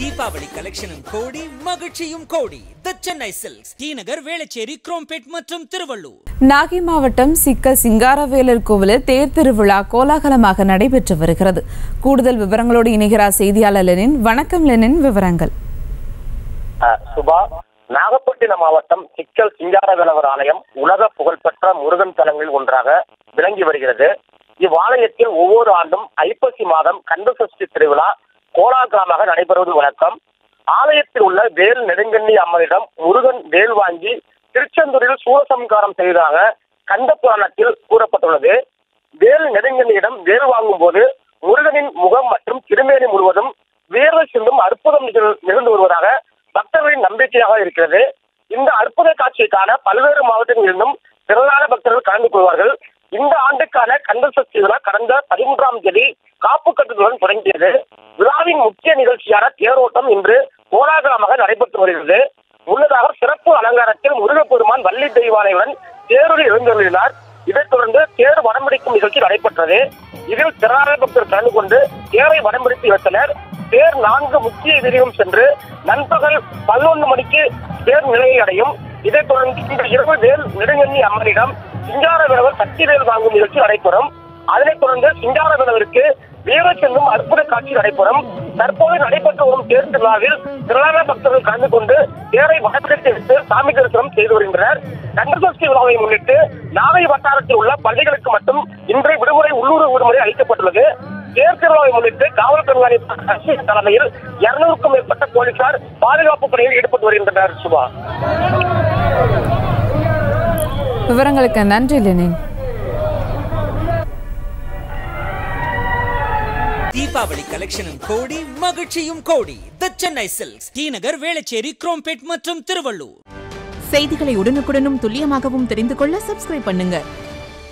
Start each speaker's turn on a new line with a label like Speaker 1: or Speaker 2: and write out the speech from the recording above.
Speaker 1: தீபாவளி கலெக்ஷனும் கோடி மகிழ்ச்சியும் கோடி the Chennai silks T Nagar Velachery Chromepet மற்றும் திருவள்ளூர்
Speaker 2: நாகை மாவட்டம் சிக்கல் சிங்காரவேலர் கோவிலில் தேர் திருவிழா கோலாகலமாக நடைபெற்று வருகிறது கூடுதல் விவரங்களோடு இணைகிறார் செய்தியாளர் லெனின் வணக்கம் லெனின் விவரங்கள்
Speaker 3: அஹ், சுபா நாகப்பட்டினம் மாவட்டம் சிக்கல் சிங்காரவேலவர் ஆலயம் உலக புகழ்பெற்ற முருகன் தலங்களில் ஒன்றாக விளங்கி வருகிறது இவ்வாலயத்தில் ஒவ்வொரு ஆண்டும் ஐப்பசி மாதம் கந்த சஷ்டி திருவிழா கோலாகலமாக நடைபெறுவது வழக்கம் ஆலயத்தில் உள்ள வேல் நெடுங்கண்ணி அம்மனிடம் முருகன் வேல் வாங்கி திருச்செந்தூரில் சூரசம்காரம் செய்ததாக கந்த புராணத்தில் கூறப்பட்டுள்ளது வேல் நெடுங்கண்ணியிடம் வேல் வாங்கும் போது முருகனின் முகம் மற்றும் திருமேனி முழுவதும் வேர்வை சிந்தும் அற்புதம் நிகழ் நிகழ்ந்து வருவதாக பக்தர்களின் நம்பிக்கையாக இருக்கிறது இந்த அற்புத காட்சியை காண பல்வேறு மாவட்டங்களிலிருந்தும் திரளான பக்தர்கள் கலந்து கொள்வார்கள் இந்த ஆண்டுக்கான கந்த சஷ்டி விழா கடந்த பதிமூன்றாம் தேதி காப்பு கட்டுதலுடன் தொடங்கியது விழாவின் முக்கிய நிகழ்ச்சியான தேரோட்டம் இன்று கோலாகலமாக நடைபெற்று வருகிறது முன்னதாக சிறப்பு அலங்காரத்தில் முருகப்பெருமான் வள்ளி தெய்வானையுடன் தேரில் எழுந்தருளினார் இதைத் தொடர்ந்து தேர் வடம்பிடிக்கும் நிகழ்ச்சி நடைபெற்றது இதில் திரளான பக்தர் கலந்து கொண்டு தேரை வடம்பிடித்து வைத்தனர் தேர் நான்கு முக்கிய வீதியும் சென்று நண்பகல் பதினொன்று மணிக்கு தேர் நிலையை அடையும் இதைத் தொடர்ந்து இந்த இரவு வேல் நெடுங்கண்ணி அம்மனிடம் சிங்கார விரவர் சக்தி வேல் வாங்கும் நிகழ்ச்சி நடைபெறும் அதனைத் தொடர்ந்து சிங்கார விரவருக்கு வீர செல்லும் அற்புத காட்சி நடைபெறும் தற்போது நடைபெற்று வரும் தேர் திருவிழாவில் திரளான பக்தர்கள் கலந்து கொண்டு தேரை வடபிடித்து எடுத்து சாமி தரிசனம் செய்து வருகின்றனர் கந்தசஷ்டி விழாவை முன்னிட்டு நாகை வட்டாரத்தில் உள்ள பள்ளிகளுக்கு மட்டும் இன்று விடுமுறை உள்ளூர் விடுமுறை அளிக்கப்பட்டுள்ளது தேர் திருவிழாவை முன்னிட்டு காவல் கண்காணிப்பு அஸ்வின் தலைமையில் இருநூறுக்கும் மேற்பட்ட போலீசார் பாதுகாப்பு பணியில் ஈடுபட்டு வருகின்றனர் சுபா
Speaker 2: விவரங்களுக்கு நன்றி லெனின்
Speaker 1: தீபாவளி கலெக்ஷனும் கோடி மகிழ்ச்சியும் கோடி the Chennai silks T Nagar Velachery Chromepet மற்றும் திருவள்ளூர்
Speaker 4: செய்திகளை உடனுக்குடனும் துல்லியமாகவும் தெரிந்து கொள்ள சப்ஸ்கிரைப் பண்ணுங்க